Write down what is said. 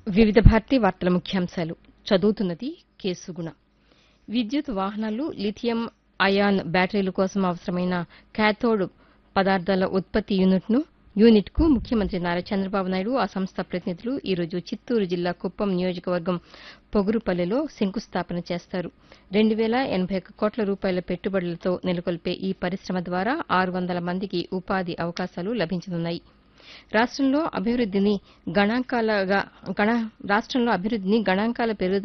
వివిధ భారతి వార్తల ముఖ్యాంశాలు చదువుతున్నది కేసుగుణ విద్యుత్ వాహనాలు లిథియం అయాన్ బ్యాటరీల కోసం అవసరమైన కాథోడ్ పదార్థాల ఉత్పత్తి యూనిట్ను యూనిట్కు ముఖ్యమంత్రి నారా చంద్రబాబు నాయుడు ఆ సంస్థ ప్రతినిధులు ఈ రోజు చిత్తూరు జిల్లా కుప్పం నియోజకవర్గం పొగురుపల్లెలో శంకుస్థాపన చేస్తారు రెండు వేల ఎనబై ఒక్క కోట్ల రూపాయల పెట్టుబడులతో నెలకొల్పే ఈ పరిశ్రమ ద్వారా ఆరు వందల మందికి ఉపాధి అవకాశాలు లభించనున్నాయి రాష్టంలో అభివృద్దిని గణాంకాలుగా గణ రాష్టంలో అభివృద్దిని గణాంకాల పెరుగుదల